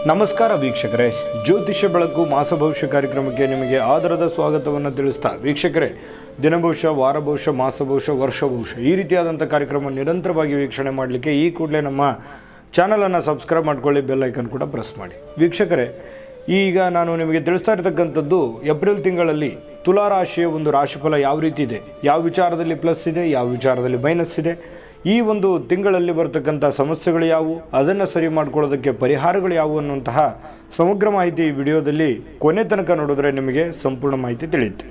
ನಮಸ್ಕಾರ ವೀಕ್ಷಕರೇ ಜ್ಯೋತಿಷ್ಯ ಬೆಳಕು ಮಾಸ ಭವಿಷ್ಯ ಕಾರ್ಯಕ್ರಮಕ್ಕೆ ನಿಮಗೆ ಆದರದ ಸ್ವಾಗತವನ್ನು ತಿಳಿಸ್ತಾ ವೀಕ್ಷಕರೇ ದಿನಭವಿಷ್ಯ ವಾರ ಭವಿಷ್ಯ ಮಾಸ ಭವಿಷ್ಯ ವರ್ಷ ಭವಿಷ್ಯ ಈ ರೀತಿಯಾದಂಥ ಕಾರ್ಯಕ್ರಮ ನಿರಂತರವಾಗಿ ವೀಕ್ಷಣೆ ಮಾಡಲಿಕ್ಕೆ ಈ ಕೂಡಲೇ ನಮ್ಮ ಚಾನಲನ್ನು ಸಬ್ಸ್ಕ್ರೈಬ್ ಮಾಡ್ಕೊಳ್ಳಿ ಬೆಲ್ ಐಕನ್ ಕೂಡ ಪ್ರೆಸ್ ಮಾಡಿ ವೀಕ್ಷಕರೇ ಈಗ ನಾನು ನಿಮಗೆ ತಿಳಿಸ್ತಾ ಇರತಕ್ಕಂಥದ್ದು ಏಪ್ರಿಲ್ ತಿಂಗಳಲ್ಲಿ ತುಲಾ ರಾಶಿಯ ಒಂದು ರಾಶಿಫಲ ಯಾವ ರೀತಿ ಇದೆ ಯಾವ ವಿಚಾರದಲ್ಲಿ ಪ್ಲಸ್ ಇದೆ ಯಾವ ವಿಚಾರದಲ್ಲಿ ಮೈನಸ್ ಇದೆ ಈ ಒಂದು ತಿಂಗಳಲ್ಲಿ ಬರ್ತಕ್ಕಂಥ ಸಮಸ್ಯೆಗಳು ಯಾವುವು ಅದನ್ನು ಸರಿ ಮಾಡ್ಕೊಳ್ಳೋದಕ್ಕೆ ಪರಿಹಾರಗಳು ಯಾವುವು ಅನ್ನುವಂತಹ ಸಮಗ್ರ ಮಾಹಿತಿ ಈ ವಿಡಿಯೋದಲ್ಲಿ ಕೊನೆ ತನಕ ನೋಡಿದ್ರೆ ನಿಮಗೆ ಸಂಪೂರ್ಣ ಮಾಹಿತಿ ತಿಳಿಯುತ್ತೆ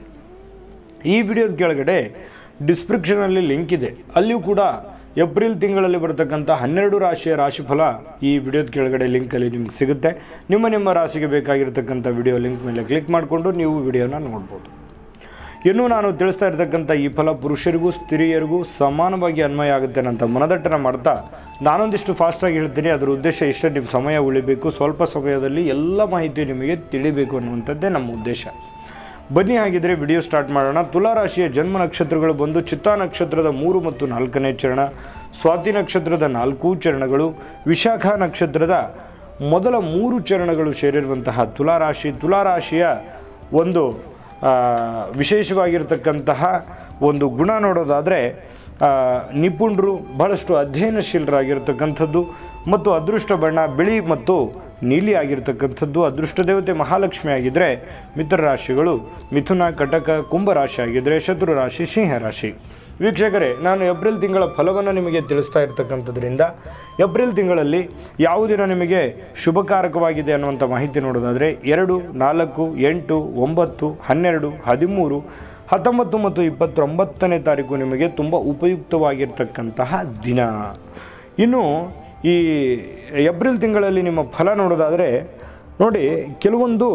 ಈ ವಿಡಿಯೋದ ಕೆಳಗಡೆ ಡಿಸ್ಕ್ರಿಪ್ಷನಲ್ಲಿ ಲಿಂಕ್ ಇದೆ ಅಲ್ಲಿಯೂ ಕೂಡ ಏಪ್ರಿಲ್ ತಿಂಗಳಲ್ಲಿ ಬರತಕ್ಕಂಥ ಹನ್ನೆರಡು ರಾಶಿಯ ರಾಶಿಫಲ ಈ ವಿಡಿಯೋದ ಕೆಳಗಡೆ ಲಿಂಕಲ್ಲಿ ನಿಮ್ಗೆ ಸಿಗುತ್ತೆ ನಿಮ್ಮ ನಿಮ್ಮ ರಾಶಿಗೆ ಬೇಕಾಗಿರ್ತಕ್ಕಂಥ ವಿಡಿಯೋ ಲಿಂಕ್ ಮೇಲೆ ಕ್ಲಿಕ್ ಮಾಡಿಕೊಂಡು ನೀವು ವಿಡಿಯೋನ ನೋಡ್ಬೋದು ಇನ್ನು ನಾನು ತಿಳಿಸ್ತಾ ಇರತಕ್ಕಂಥ ಈ ಫಲ ಪುರುಷರಿಗೂ ಸ್ತ್ರೀಯರಿಗೂ ಸಮಾನವಾಗಿ ಅನ್ವಯ ಆಗುತ್ತೆ ಅಂತ ಮನದಟ್ಟನ ಮಾಡ್ತಾ ನಾನೊಂದಿಷ್ಟು ಫಾಸ್ಟಾಗಿ ಹೇಳ್ತೀನಿ ಅದರ ಉದ್ದೇಶ ಇಷ್ಟೇ ನೀವು ಸಮಯ ಉಳಿಬೇಕು ಸ್ವಲ್ಪ ಸಮಯದಲ್ಲಿ ಎಲ್ಲ ಮಾಹಿತಿ ನಿಮಗೆ ತಿಳಿಬೇಕು ಅನ್ನುವಂಥದ್ದೇ ನಮ್ಮ ಉದ್ದೇಶ ಬನ್ನಿ ಹಾಗಿದ್ರೆ ವಿಡಿಯೋ ಸ್ಟಾರ್ಟ್ ಮಾಡೋಣ ತುಲಾ ರಾಶಿಯ ಜನ್ಮ ನಕ್ಷತ್ರಗಳು ಬಂದು ಚಿತ್ತಾ ನಕ್ಷತ್ರದ ಮೂರು ಮತ್ತು ನಾಲ್ಕನೇ ಚರಣ ಸ್ವಾತಿ ನಕ್ಷತ್ರದ ನಾಲ್ಕು ಚರಣಗಳು ವಿಶಾಖ ನಕ್ಷತ್ರದ ಮೊದಲ ಮೂರು ಚರಣಗಳು ಸೇರಿರುವಂತಹ ತುಲಾ ರಾಶಿ ತುಲಾ ರಾಶಿಯ ಒಂದು ಆ, ವಿಶೇಷವಾಗಿರ್ತಕ್ಕಂತಹ ಒಂದು ಗುಣ ನೋಡೋದಾದರೆ ಆ, ನಿಪುಣರು ಬಹಳಷ್ಟು ಅಧ್ಯಯನಶೀಲರಾಗಿರ್ತಕ್ಕಂಥದ್ದು ಮತ್ತು ಅದೃಷ್ಟ ಬಣ್ಣ ಬಿಳಿ ಮತ್ತು ನೀಲಿ ಆಗಿರ್ತಕ್ಕಂಥದ್ದು ಅದೃಷ್ಟ ದೇವತೆ ಮಹಾಲಕ್ಷ್ಮಿ ಆಗಿದ್ದರೆ ಮಿತ್ರ ರಾಶಿಗಳು ಮಿಥುನ ಕಟಕ ಕುಂಭ ರಾಶಿ ಆಗಿದ್ದರೆ ಶತ್ರು ರಾಶಿ ಸಿಂಹ ರಾಶಿ ವೀಕ್ಷಕರೇ ನಾನು ಏಪ್ರಿಲ್ ತಿಂಗಳ ಫಲವನ್ನು ನಿಮಗೆ ತಿಳಿಸ್ತಾ ಇರ್ತಕ್ಕಂಥದ್ರಿಂದ ಏಪ್ರಿಲ್ ತಿಂಗಳಲ್ಲಿ ಯಾವ ದಿನ ನಿಮಗೆ ಶುಭಕಾರಕವಾಗಿದೆ ಅನ್ನುವಂಥ ಮಾಹಿತಿ ನೋಡೋದಾದರೆ ಎರಡು ನಾಲ್ಕು ಎಂಟು ಒಂಬತ್ತು ಹನ್ನೆರಡು ಹದಿಮೂರು ಹತ್ತೊಂಬತ್ತು ಮತ್ತು ಇಪ್ಪತ್ತೊಂಬತ್ತನೇ ತಾರೀಕು ನಿಮಗೆ ತುಂಬ ಉಪಯುಕ್ತವಾಗಿರ್ತಕ್ಕಂತಹ ದಿನ ಇನ್ನು ಈ ಏಪ್ರಿಲ್ ತಿಂಗಳಲ್ಲಿ ನಿಮ್ಮ ಫಲ ನೋಡೋದಾದರೆ ನೋಡಿ ಕೆಲವೊಂದು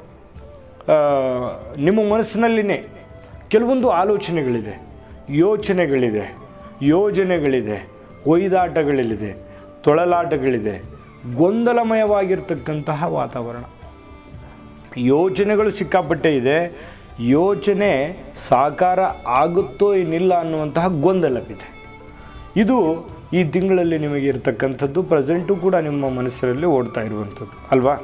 ಆ, ನಿಮ್ಮ ಮನಸ್ಸಿನಲ್ಲಿನೇ ಕೆಲವೊಂದು ಆಲೋಚನೆಗಳಿದೆ ಯೋಚನೆಗಳಿದೆ ಯೋಜನೆಗಳಿದೆ ಒಯ್ದಾಟಗಳಿದೆ ತೊಳಲಾಟಗಳಿದೆ ಗೊಂದಲಮಯವಾಗಿರ್ತಕ್ಕಂತಹ ವಾತಾವರಣ ಯೋಚನೆಗಳು ಸಿಕ್ಕಾಪಟ್ಟೆ ಇದೆ ಯೋಚನೆ ಸಾಕಾರ ಆಗುತ್ತೋ ಏನಿಲ್ಲ ಅನ್ನುವಂತಹ ಗೊಂದಲವಿದೆ ಇದು ಈ ತಿಂಗಳಲ್ಲಿ ನಿಮಗೆ ಇರತಕ್ಕಂಥದ್ದು ಪ್ರೆಸೆಂಟು ಕೂಡ ನಿಮ್ಮ ಮನಸ್ಸಿನಲ್ಲಿ ಓಡ್ತಾ ಇರುವಂಥದ್ದು ಅಲ್ವಾ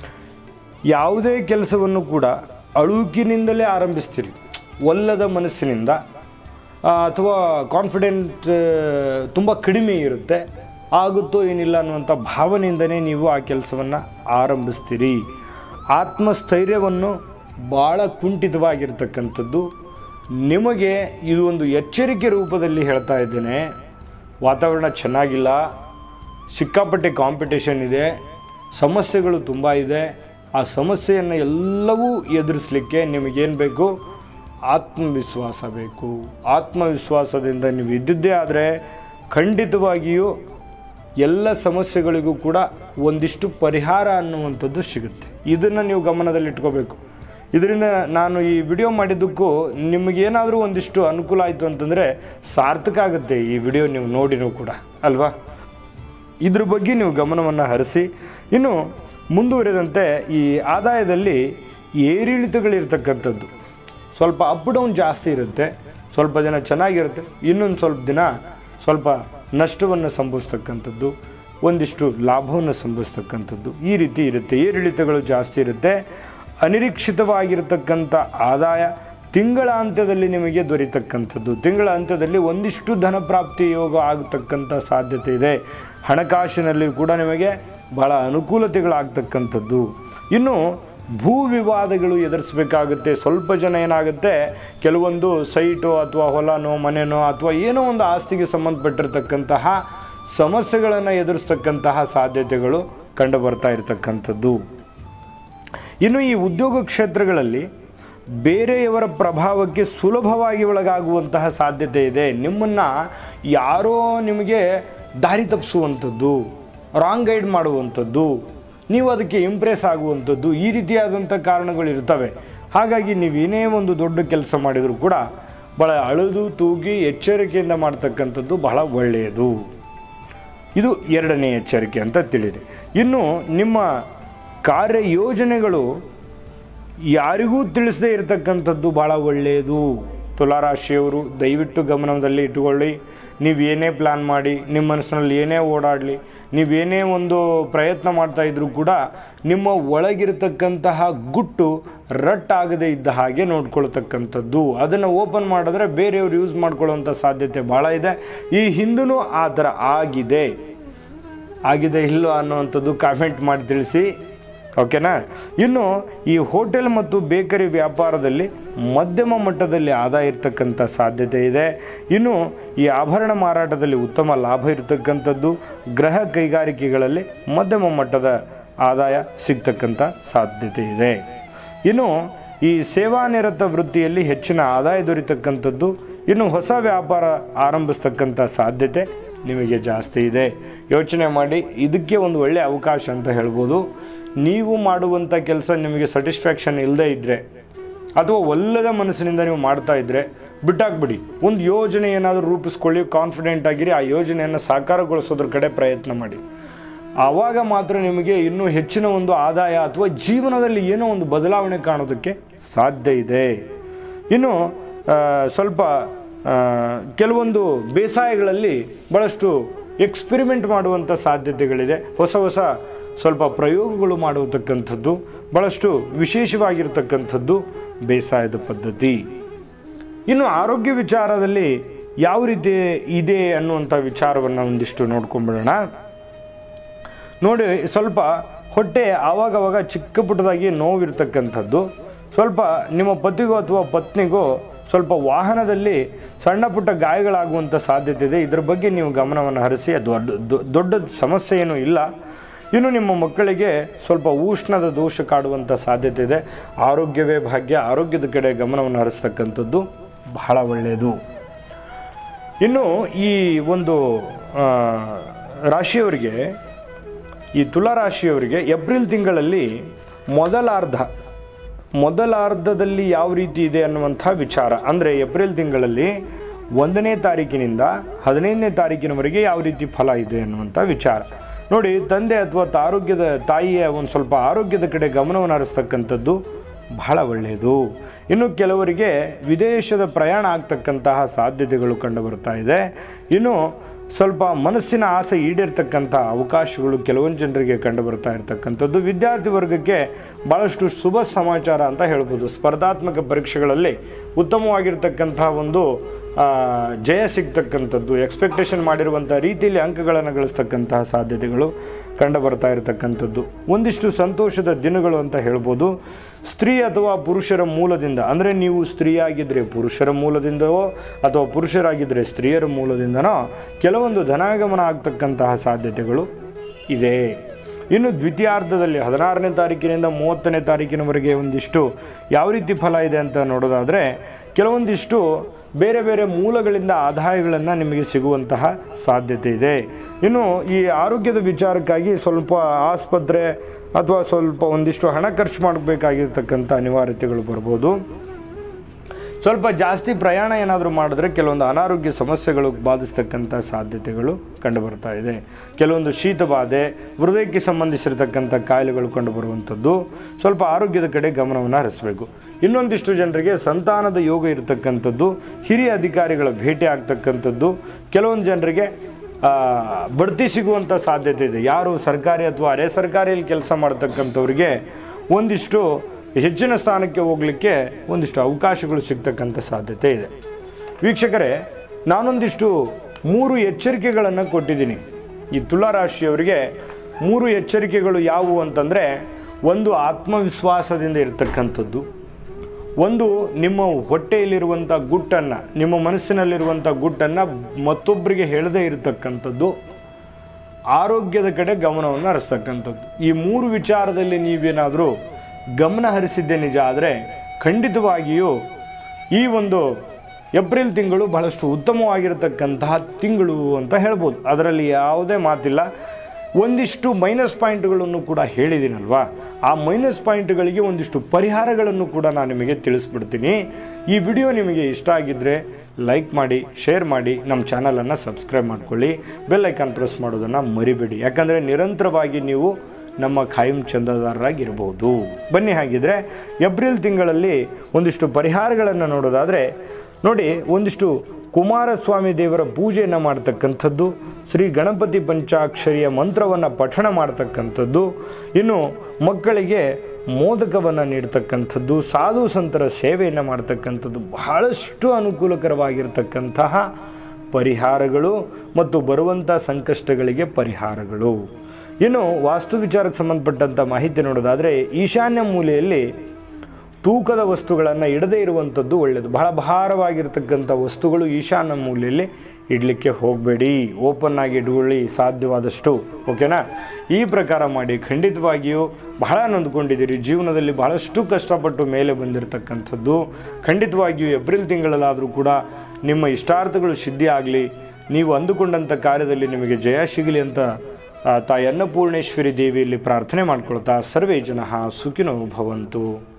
ಯಾವುದೇ ಕೆಲಸವನ್ನು ಕೂಡ ಅಳುಕಿನಿಂದಲೇ ಆರಂಭಿಸ್ತೀರಿ ಒಲ್ಲದ ಮನಸ್ಸಿನಿಂದ ಆ, ಅಥವಾ ಕಾನ್ಫಿಡೆಂಟ್ ತುಂಬ ಕಡಿಮೆ ಇರುತ್ತೆ ಆಗುತ್ತೋ ಏನಿಲ್ಲ ಅನ್ನುವಂಥ ಭಾವನೆಯಿಂದನೇ ನೀವು ಆ ಕೆಲಸವನ್ನು ಆರಂಭಿಸ್ತೀರಿ ಆತ್ಮಸ್ಥೈರ್ಯವನ್ನು ಭಾಳ ಕುಂಠಿತವಾಗಿರ್ತಕ್ಕಂಥದ್ದು ನಿಮಗೆ ಇದು ಒಂದು ಎಚ್ಚರಿಕೆ ರೂಪದಲ್ಲಿ ಹೇಳ್ತಾ ಇದ್ದೇನೆ ವಾತಾವರಣ ಚೆನ್ನಾಗಿಲ್ಲ ಸಿಕ್ಕಾಪಟ್ಟೆ ಕಾಂಪಿಟೇಷನ್ ಇದೆ ಸಮಸ್ಯೆಗಳು ತುಂಬ ಇದೆ ಆ ಸಮಸ್ಯೆಯನ್ನು ಎಲ್ಲವೂ ಎದುರಿಸಲಿಕ್ಕೆ ನಿಮಗೇನು ಬೇಕು ಆತ್ಮವಿಶ್ವಾಸ ಬೇಕು ಆತ್ಮವಿಶ್ವಾಸದಿಂದ ನೀವು ಇದ್ದಿದ್ದೇ ಆದರೆ ಖಂಡಿತವಾಗಿಯೂ ಎಲ್ಲ ಸಮಸ್ಯೆಗಳಿಗೂ ಕೂಡ ಒಂದಿಷ್ಟು ಪರಿಹಾರ ಅನ್ನುವಂಥದ್ದು ಸಿಗುತ್ತೆ ಇದನ್ನು ನೀವು ಗಮನದಲ್ಲಿಟ್ಕೋಬೇಕು ಇದರಿಂದ ನಾನು ಈ ವಿಡಿಯೋ ಮಾಡಿದ್ದಕ್ಕೂ ನಿಮಗೇನಾದರೂ ಒಂದಿಷ್ಟು ಅನುಕೂಲ ಆಯಿತು ಅಂತಂದರೆ ಸಾರ್ಥಕ ಆಗುತ್ತೆ ಈ ವಿಡಿಯೋ ನೀವು ನೋಡಿನೂ ಕೂಡ ಅಲ್ವಾ ಇದ್ರ ಬಗ್ಗೆ ನೀವು ಗಮನವನ್ನು ಹರಿಸಿ ಇನ್ನು ಮುಂದುವರಿದಂತೆ ಈ ಆದಾಯದಲ್ಲಿ ಏರಿಳಿತಗಳಿರ್ತಕ್ಕಂಥದ್ದು ಸ್ವಲ್ಪ ಅಪ್ ಡೌನ್ ಜಾಸ್ತಿ ಇರುತ್ತೆ ಸ್ವಲ್ಪ ದಿನ ಚೆನ್ನಾಗಿರುತ್ತೆ ಇನ್ನೊಂದು ಸ್ವಲ್ಪ ದಿನ ಸ್ವಲ್ಪ ನಷ್ಟವನ್ನು ಸಂಭವಿಸ್ತಕ್ಕಂಥದ್ದು ಒಂದಿಷ್ಟು ಲಾಭವನ್ನು ಸಂಭವಿಸ್ತಕ್ಕಂಥದ್ದು ಈ ರೀತಿ ಇರುತ್ತೆ ಏರಿಳಿತಗಳು ಜಾಸ್ತಿ ಇರುತ್ತೆ ಅನಿರೀಕ್ಷಿತವಾಗಿರತಕ್ಕಂಥ ಆದಾಯ ತಿಂಗಳ ಅಂತ್ಯದಲ್ಲಿ ನಿಮಗೆ ದೊರೀತಕ್ಕಂಥದ್ದು ತಿಂಗಳ ಅಂತ್ಯದಲ್ಲಿ ಒಂದಿಷ್ಟು ಧನ ಪ್ರಾಪ್ತಿ ಯೋಗ ಆಗತಕ್ಕಂಥ ಸಾಧ್ಯತೆ ಇದೆ ಹಣಕಾಸಿನಲ್ಲಿ ಕೂಡ ನಿಮಗೆ ಬಹಳ ಅನುಕೂಲತೆಗಳಾಗ್ತಕ್ಕಂಥದ್ದು ಇನ್ನು ಭೂ ವಿವಾದಗಳು ಎದುರಿಸಬೇಕಾಗುತ್ತೆ ಸ್ವಲ್ಪ ಜನ ಏನಾಗುತ್ತೆ ಕೆಲವೊಂದು ಸೈಟು ಅಥವಾ ಹೊಲನೋ ಮನೆನೋ ಅಥವಾ ಏನೋ ಒಂದು ಆಸ್ತಿಗೆ ಸಂಬಂಧಪಟ್ಟಿರ್ತಕ್ಕಂತಹ ಸಮಸ್ಯೆಗಳನ್ನು ಎದುರಿಸ್ತಕ್ಕಂತಹ ಸಾಧ್ಯತೆಗಳು ಕಂಡು ಬರ್ತಾ ಇರತಕ್ಕಂಥದ್ದು ಇನ್ನು ಈ ಉದ್ಯೋಗ ಕ್ಷೇತ್ರಗಳಲ್ಲಿ ಬೇರೆಯವರ ಪ್ರಭಾವಕ್ಕೆ ಸುಲಭವಾಗಿ ಒಳಗಾಗುವಂತಹ ಸಾಧ್ಯತೆ ಇದೆ ನಿಮ್ಮನ್ನು ಯಾರೋ ನಿಮಗೆ ದಾರಿ ತಪ್ಪಿಸುವಂಥದ್ದು ರಾಂಗ್ ಗೈಡ್ ಮಾಡುವಂಥದ್ದು ನೀವು ಅದಕ್ಕೆ ಇಂಪ್ರೆಸ್ ಆಗುವಂಥದ್ದು ಈ ರೀತಿಯಾದಂಥ ಕಾರಣಗಳು ಇರ್ತವೆ ಹಾಗಾಗಿ ನೀವೇನೇ ಒಂದು ದೊಡ್ಡ ಕೆಲಸ ಮಾಡಿದರೂ ಕೂಡ ಭಾಳ ಅಳೆದು ತೂಗಿ ಎಚ್ಚರಿಕೆಯಿಂದ ಮಾಡ್ತಕ್ಕಂಥದ್ದು ಬಹಳ ಒಳ್ಳೆಯದು ಇದು ಎರಡನೇ ಎಚ್ಚರಿಕೆ ಅಂತ ತಿಳಿದೆ ಇನ್ನು ನಿಮ್ಮ ಕಾರ್ಯಯೋಜನೆಗಳು ಯಾರಿಗೂ ತಿಳಿಸದೇ ಇರತಕ್ಕಂಥದ್ದು ಭಾಳ ಒಳ್ಳೆಯದು ತುಲಾರಾಶಿಯವರು ದಯವಿಟ್ಟು ಗಮನದಲ್ಲಿ ಇಟ್ಟುಕೊಳ್ಳಿ ನೀವು ಏನೇ ಪ್ಲ್ಯಾನ್ ಮಾಡಿ ನಿಮ್ಮ ಮನಸ್ಸಿನಲ್ಲಿ ಏನೇ ಓಡಾಡಲಿ ನೀವೇನೇ ಒಂದು ಪ್ರಯತ್ನ ಮಾಡ್ತಾ ಇದ್ರೂ ಕೂಡ ನಿಮ್ಮ ಒಳಗಿರತಕ್ಕಂತಹ ಗುಟ್ಟು ರಟ್ಟಾಗದೇ ಇದ್ದ ಹಾಗೆ ನೋಡ್ಕೊಳ್ತಕ್ಕಂಥದ್ದು ಅದನ್ನು ಓಪನ್ ಮಾಡಿದ್ರೆ ಬೇರೆಯವರು ಯೂಸ್ ಮಾಡ್ಕೊಳ್ಳುವಂಥ ಸಾಧ್ಯತೆ ಭಾಳ ಇದೆ ಈ ಹಿಂದೂ ಆ ಥರ ಆಗಿದೆ ಆಗಿದೆ ಇಲ್ಲೋ ಅನ್ನೋವಂಥದ್ದು ಕಾಮೆಂಟ್ ಮಾಡಿ ತಿಳಿಸಿ ಓಕೆನಾ ಇನ್ನು ಈ ಹೋಟೆಲ್ ಮತ್ತು ಬೇಕರಿ ವ್ಯಾಪಾರದಲ್ಲಿ ಮಧ್ಯಮ ಮಟ್ಟದಲ್ಲಿ ಆದಾಯ ಇರತಕ್ಕಂಥ ಸಾಧ್ಯತೆ ಇದೆ ಇನ್ನು ಈ ಆಭರಣ ಮಾರಾಟದಲ್ಲಿ ಉತ್ತಮ ಲಾಭ ಇರತಕ್ಕಂಥದ್ದು ಗೃಹ ಕೈಗಾರಿಕೆಗಳಲ್ಲಿ ಮಧ್ಯಮ ಮಟ್ಟದ ಆದಾಯ ಸಿಗ್ತಕ್ಕಂಥ ಸಾಧ್ಯತೆ ಇದೆ ಇನ್ನು ಈ ಸೇವಾನಿರತ ವೃತ್ತಿಯಲ್ಲಿ ಹೆಚ್ಚಿನ ಆದಾಯ ದೊರೀತಕ್ಕಂಥದ್ದು ಇನ್ನು ಹೊಸ ವ್ಯಾಪಾರ ಆರಂಭಿಸ್ತಕ್ಕಂಥ ಸಾಧ್ಯತೆ ನಿಮಗೆ ಜಾಸ್ತಿ ಇದೆ ಯೋಚನೆ ಮಾಡಿ ಇದಕ್ಕೆ ಒಂದು ಒಳ್ಳೆಯ ಅವಕಾಶ ಅಂತ ಹೇಳ್ಬೋದು ನೀವು ಮಾಡುವಂಥ ಕೆಲಸ ನಿಮಗೆ ಸ್ಯಾಟಿಸ್ಫ್ಯಾಕ್ಷನ್ ಇಲ್ಲದೇ ಇದ್ದರೆ ಅಥವಾ ಒಲ್ಲದ ಮನಸ್ಸಿನಿಂದ ನೀವು ಮಾಡ್ತಾ ಇದ್ದರೆ ಬಿಟ್ಟಾಕ್ಬಿಡಿ ಒಂದು ಯೋಜನೆ ಏನಾದರೂ ರೂಪಿಸ್ಕೊಳ್ಳಿ ಕಾನ್ಫಿಡೆಂಟ್ ಆಗಿರಿ ಆ ಯೋಜನೆಯನ್ನು ಸಾಕಾರಗೊಳಿಸೋದ್ರ ಕಡೆ ಪ್ರಯತ್ನ ಮಾಡಿ ಆವಾಗ ಮಾತ್ರ ನಿಮಗೆ ಇನ್ನೂ ಹೆಚ್ಚಿನ ಒಂದು ಆದಾಯ ಅಥವಾ ಜೀವನದಲ್ಲಿ ಏನೋ ಒಂದು ಬದಲಾವಣೆ ಕಾಣೋದಕ್ಕೆ ಸಾಧ್ಯ ಇದೆ ಇನ್ನು ಆ, ಸ್ವಲ್ಪ ಆ, ಕೆಲವೊಂದು ಬೇಸಾಯಗಳಲ್ಲಿ ಭಾಳಷ್ಟು ಎಕ್ಸ್ಪೆರಿಮೆಂಟ್ ಮಾಡುವಂಥ ಸಾಧ್ಯತೆಗಳಿದೆ ಹೊಸ ಹೊಸ ಸ್ವಲ್ಪ ಪ್ರಯೋಗಗಳು ಮಾಡತಕ್ಕಂಥದ್ದು ಭಾಳಷ್ಟು ವಿಶೇಷವಾಗಿರ್ತಕ್ಕಂಥದ್ದು ಬೇಸಾಯದ ಪದ್ಧತಿ ಇನ್ನು ಆರೋಗ್ಯ ವಿಚಾರದಲ್ಲಿ ಯಾವ ರೀತಿ ಇದೆ ಅನ್ನುವಂಥ ವಿಚಾರವನ್ನು ಒಂದಿಷ್ಟು ನೋಡ್ಕೊಂಡ್ಬಿಡೋಣ ನೋಡಿ ಸ್ವಲ್ಪ ಹೊಟ್ಟೆ ಆವಾಗವಾಗ ಚಿಕ್ಕ ಪುಟ್ಟದಾಗಿ ನೋವಿರ್ತಕ್ಕಂಥದ್ದು ಸ್ವಲ್ಪ ನಿಮ್ಮ ಪತಿಗೋ ಅಥವಾ ಪತ್ನಿಗೋ ಸ್ವಲ್ಪ ವಾಹನದಲ್ಲಿ ಸಣ್ಣ ಪುಟ್ಟ ಗಾಯಗಳಾಗುವಂಥ ಸಾಧ್ಯತೆ ಇದೆ ಇದ್ರ ಬಗ್ಗೆ ನೀವು ಗಮನವನ್ನು ಹರಿಸಿ ಅದು ದೊಡ್ಡ ದೊ- ದೊಡ್ಡ ಸಮಸ್ಯೆ ಏನೂ ಇಲ್ಲ ಇನ್ನು ನಿಮ್ಮ ಮಕ್ಕಳಿಗೆ ಸ್ವಲ್ಪ ಉಷ್ಣದ ದೋಷ ಕಾಡುವಂಥ ಸಾಧ್ಯತೆ ಇದೆ ಆರೋಗ್ಯವೇ ಭಾಗ್ಯ ಆರೋಗ್ಯದ ಕಡೆ ಗಮನವನ್ನು ಹರಿಸ್ತಕ್ಕಂಥದ್ದು ಬಹಳ ಒಳ್ಳೆಯದು ಇನ್ನು ಈ ಒಂದು ಆ, ರಾಶಿಯವರಿಗೆ ಈ ತುಲಾ ರಾಶಿಯವರಿಗೆ ಏಪ್ರಿಲ್ ತಿಂಗಳಲ್ಲಿ ಮೊದಲಾರ್ಧ ಮೊದಲಾರ್ಧದಲ್ಲಿ ಯಾವ ರೀತಿ ಇದೆ ಅನ್ನುವಂಥ ವಿಚಾರ ಅಂದರೆ ಏಪ್ರಿಲ್ ತಿಂಗಳಲ್ಲಿ ಒಂದನೇ ತಾರೀಕಿನಿಂದ ಹದಿನೈದನೇ ತಾರೀಕಿನವರೆಗೆ ಯಾವ ರೀತಿ ಫಲ ಇದೆ ಅನ್ನುವಂಥ ವಿಚಾರ ನೋಡಿ ತಂದೆ ಅಥವಾ ತ- ಆರೋಗ್ಯದ ತಾಯಿಯ ಒಂದು ಸ್ವಲ್ಪ ಆರೋಗ್ಯದ ಕಡೆ ಗಮನವನ್ನು ಹರಿಸ್ತಕ್ಕಂಥದ್ದು ಬಹಳ ಒಳ್ಳೆಯದು ಇನ್ನು ಕೆಲವರಿಗೆ ವಿದೇಶದ ಪ್ರಯಾಣ ಆಗ್ತಕ್ಕಂತಹ ಸಾಧ್ಯತೆಗಳು ಕಂಡು ಬರ್ತಾ ಇದೆ ಇನ್ನು ಸ್ವಲ್ಪ ಮನಸ್ಸಿನ ಆಸೆ ಈಡೇರ್ತಕ್ಕಂಥ ಅವಕಾಶಗಳು ಕೆಲವೊಂದು ಜನರಿಗೆ ಕಂಡು ಬರ್ತಾ ಇರತಕ್ಕಂಥದ್ದು ವಿದ್ಯಾರ್ಥಿ ವರ್ಗಕ್ಕೆ ಭಾಳಷ್ಟು ಶುಭ ಸಮಾಚಾರ ಅಂತ ಹೇಳ್ಬೋದು ಸ್ಪರ್ಧಾತ್ಮಕ ಪರೀಕ್ಷೆಗಳಲ್ಲಿ ಉತ್ತಮವಾಗಿರ್ತಕ್ಕಂಥ ಒಂದು ಆ, ಜಯ ಸಿಗ್ತಕ್ಕಂಥದ್ದು ಎಕ್ಸ್ಪೆಕ್ಟೇಷನ್ ಮಾಡಿರುವಂಥ ರೀತಿಯಲ್ಲಿ ಅಂಕಗಳನ್ನು ಗಳಿಸ್ತಕ್ಕಂತಹ ಸಾಧ್ಯತೆಗಳು ಕಂಡು ಬರ್ತಾ ಇರತಕ್ಕಂಥದ್ದು ಒಂದಿಷ್ಟು ಸಂತೋಷದ ದಿನಗಳು ಅಂತ ಹೇಳ್ಬೋದು ಸ್ತ್ರೀ ಅಥವಾ ಪುರುಷರ ಮೂಲದಿಂದ ಅಂದರೆ ನೀವು ಸ್ತ್ರೀಯಾಗಿದ್ದರೆ ಪುರುಷರ ಮೂಲದಿಂದವೋ ಅಥವಾ ಪುರುಷರಾಗಿದ್ದರೆ ಸ್ತ್ರೀಯರ ಮೂಲದಿಂದನೋ ಕೆಲವೊಂದು ಧನಾಗಮನ ಆಗ್ತಕ್ಕಂತಹ ಸಾಧ್ಯತೆಗಳು ಇದೆ ಇನ್ನು ದ್ವಿತೀಯಾರ್ಧದಲ್ಲಿ ಹದಿನಾರನೇ ತಾರೀಕಿನಿಂದ ಮೂವತ್ತನೇ ತಾರೀಕಿನವರೆಗೆ ಒಂದಿಷ್ಟು ಯಾವ ರೀತಿ ಫಲ ಇದೆ ಅಂತ ನೋಡೋದಾದರೆ ಕೆಲವೊಂದಿಷ್ಟು ಬೇರೆ ಬೇರೆ ಮೂಲಗಳಿಂದ ಆದಾಯಗಳನ್ನು ನಿಮಗೆ ಸಿಗುವಂತಹ ಸಾಧ್ಯತೆ ಇದೆ ಇನ್ನು ಈ ಆರೋಗ್ಯದ ವಿಚಾರಕ್ಕಾಗಿ ಸ್ವಲ್ಪ ಆಸ್ಪತ್ರೆ ಅಥವಾ ಸ್ವಲ್ಪ ಒಂದಿಷ್ಟು ಹಣ ಖರ್ಚು ಮಾಡಬೇಕಾಗಿರ್ತಕ್ಕಂಥ ಅನಿವಾರ್ಯತೆಗಳು ಬರ್ಬೋದು ಸ್ವಲ್ಪ ಜಾಸ್ತಿ ಪ್ರಯಾಣ ಏನಾದರೂ ಮಾಡಿದ್ರೆ ಕೆಲವೊಂದು ಅನಾರೋಗ್ಯ ಸಮಸ್ಯೆಗಳು ಬಾಧಿಸ್ತಕ್ಕಂಥ ಸಾಧ್ಯತೆಗಳು ಕಂಡುಬರ್ತಾ ಇದೆ ಕೆಲವೊಂದು ಶೀತ ಬಾಧೆ ಹೃದಯಕ್ಕೆ ಸಂಬಂಧಿಸಿರತಕ್ಕಂಥ ಕಾಯಿಲೆಗಳು ಕಂಡುಬರುವಂಥದ್ದು ಸ್ವಲ್ಪ ಆರೋಗ್ಯದ ಕಡೆ ಗಮನವನ್ನು ಹರಿಸಬೇಕು ಇನ್ನೊಂದಿಷ್ಟು ಜನರಿಗೆ ಸಂತಾನದ ಯೋಗ ಇರತಕ್ಕಂಥದ್ದು ಹಿರಿಯ ಅಧಿಕಾರಿಗಳ ಭೇಟಿ ಆಗ್ತಕ್ಕಂಥದ್ದು ಕೆಲವೊಂದು ಜನರಿಗೆ ಆ, ಬಡ್ತಿ ಸಿಗುವಂಥ ಸಾಧ್ಯತೆ ಇದೆ ಯಾರು ಸರ್ಕಾರಿ ಅಥವಾ ಅರೆ ಸರ್ಕಾರಿಯಲ್ಲಿ ಕೆಲಸ ಮಾಡ್ತಕ್ಕಂಥವ್ರಿಗೆ ಒಂದಿಷ್ಟು ಹೆಚ್ಚಿನ ಸ್ಥಾನಕ್ಕೆ ಹೋಗಲಿಕ್ಕೆ ಒಂದಿಷ್ಟು ಅವಕಾಶಗಳು ಸಿಗ್ತಕ್ಕಂಥ ಸಾಧ್ಯತೆ ಇದೆ ವೀಕ್ಷಕರೇ ನಾನೊಂದಿಷ್ಟು ಮೂರು ಎಚ್ಚರಿಕೆಗಳನ್ನು ಕೊಟ್ಟಿದ್ದೀನಿ ಈ ತುಲಾ ರಾಶಿಯವರಿಗೆ ಮೂರು ಎಚ್ಚರಿಕೆಗಳು ಯಾವುವು ಅಂತಂದರೆ ಒಂದು ಆತ್ಮವಿಶ್ವಾಸದಿಂದ ಇರತಕ್ಕಂಥದ್ದು ಒಂದು ನಿಮ್ಮ ಹೊಟ್ಟೆಯಲ್ಲಿರುವಂಥ ಗುಟ್ಟನ್ನು ನಿಮ್ಮ ಮನಸ್ಸಿನಲ್ಲಿರುವಂಥ ಗುಟ್ಟನ್ನು ಮತ್ತೊಬ್ಬರಿಗೆ ಹೇಳದೇ ಇರತಕ್ಕಂಥದ್ದು ಆರೋಗ್ಯದ ಕಡೆ ಗಮನವನ್ನು ಹರಿಸ್ತಕ್ಕಂಥದ್ದು ಈ ಮೂರು ವಿಚಾರದಲ್ಲಿ ನೀವೇನಾದರೂ ಗಮನ ಹರಿಸಿದ್ದೆ ನಿಜ ಆದರೆ ಖಂಡಿತವಾಗಿಯೂ ಈ ಒಂದು ಏಪ್ರಿಲ್ ತಿಂಗಳು ಬಹಳಷ್ಟು ಉತ್ತಮವಾಗಿರತಕ್ಕಂತಹ ತಿಂಗಳು ಅಂತ ಹೇಳ್ಬೋದು ಅದರಲ್ಲಿ ಯಾವುದೇ ಮಾತಿಲ್ಲ ಒಂದಿಷ್ಟು ಮೈನಸ್ ಪಾಯಿಂಟ್ಗಳನ್ನು ಕೂಡ ಹೇಳಿದ್ದೀನಲ್ವಾ ಆ ಮೈನಸ್ ಪಾಯಿಂಟ್ಗಳಿಗೆ ಒಂದಿಷ್ಟು ಪರಿಹಾರಗಳನ್ನು ಕೂಡ ನಾನು ನಿಮಗೆ ತಿಳಿಸ್ಬಿಡ್ತೀನಿ ಈ ವಿಡಿಯೋ ನಿಮಗೆ ಇಷ್ಟ ಆಗಿದ್ದರೆ ಲೈಕ್ ಮಾಡಿ ಶೇರ್ ಮಾಡಿ ನಮ್ಮ ಚಾನಲನ್ನು ಸಬ್ಸ್ಕ್ರೈಬ್ ಮಾಡ್ಕೊಳ್ಳಿ ಬೆಲ್ ಐಕಾನ್ ಪ್ರೆಸ್ ಮಾಡೋದನ್ನು ಮರಿಬೇಡಿ ಯಾಕಂದರೆ ನಿರಂತರವಾಗಿ ನೀವು ನಮ್ಮ ಖಾಯಂ ಚಂದಾದಾರರಾಗಿರ್ಬೋದು ಬನ್ನಿ ಹಾಗಿದ್ರೆ ಏಪ್ರಿಲ್ ತಿಂಗಳಲ್ಲಿ ಒಂದಿಷ್ಟು ಪರಿಹಾರಗಳನ್ನು ನೋಡೋದಾದರೆ ನೋಡಿ ಒಂದಿಷ್ಟು ಕುಮಾರಸ್ವಾಮಿ ದೇವರ ಪೂಜೆಯನ್ನು ಮಾಡ್ತಕ್ಕಂಥದ್ದು ಶ್ರೀ ಗಣಪತಿ ಪಂಚಾಕ್ಷರಿಯ ಮಂತ್ರವನ್ನು ಪಠಣ ಮಾಡ್ತಕ್ಕಂಥದ್ದು ಇನ್ನು ಮಕ್ಕಳಿಗೆ ಮೋದಕವನ್ನು ನೀಡ್ತಕ್ಕಂಥದ್ದು ಸಾಧು ಸಂತರ ಸೇವೆಯನ್ನು ಮಾಡ್ತಕ್ಕಂಥದ್ದು ಬಹಳಷ್ಟು ಅನುಕೂಲಕರವಾಗಿರ್ತಕ್ಕಂತಹ ಪರಿಹಾರಗಳು ಮತ್ತು ಬರುವಂಥ ಸಂಕಷ್ಟಗಳಿಗೆ ಪರಿಹಾರಗಳು ಇನ್ನು ವಾಸ್ತು ವಿಚಾರಕ್ಕೆ ಸಂಬಂಧಪಟ್ಟಂಥ ಮಾಹಿತಿ ನೋಡೋದಾದರೆ ಈಶಾನ್ಯ ಮೂಲೆಯಲ್ಲಿ ತೂಕದ ವಸ್ತುಗಳನ್ನು ಇಡದೇ ಇರುವಂಥದ್ದು ಒಳ್ಳೆಯದು ಬಹಳ ಭಾರವಾಗಿರ್ತಕ್ಕಂಥ ವಸ್ತುಗಳು ಈಶಾನ್ಯ ಮೂಲೆಯಲ್ಲಿ ಇಡಲಿಕ್ಕೆ ಹೋಗಬೇಡಿ ಓಪನ್ ಆಗಿ ಇಟ್ಕೊಳ್ಳಿ ಸಾಧ್ಯವಾದಷ್ಟು ಓಕೆನಾ ಈ ಪ್ರಕಾರ ಮಾಡಿ ಖಂಡಿತವಾಗಿಯೂ ಬಹಳ ನೊಂದ್ಕೊಂಡಿದ್ದೀರಿ ಜೀವನದಲ್ಲಿ ಬಹಳಷ್ಟು ಕಷ್ಟಪಟ್ಟು ಮೇಲೆ ಬಂದಿರತಕ್ಕಂಥದ್ದು ಖಂಡಿತವಾಗಿಯೂ ಏಪ್ರಿಲ್ ತಿಂಗಳಲ್ಲಾದರೂ ಕೂಡ ನಿಮ್ಮ ಇಷ್ಟಾರ್ಥಗಳು ಸಿದ್ಧಿ ಆಗಲಿ ನೀವು ಅಂದುಕೊಂಡಂಥ ಕಾರ್ಯದಲ್ಲಿ ನಿಮಗೆ ಜಯ ಸಿಗಲಿ ಅಂತ ಆ, ತಾಯಿ ಅನ್ನಪೂರ್ಣೇಶ್ವರಿ ದೇವಿಯಲ್ಲಿ ಪ್ರಾರ್ಥನೆ ಮಾಡ್ಕೊಳ್ತಾ ಸರ್ವೇ ಜನ ಸುಖಿನೋ ಭವಂತು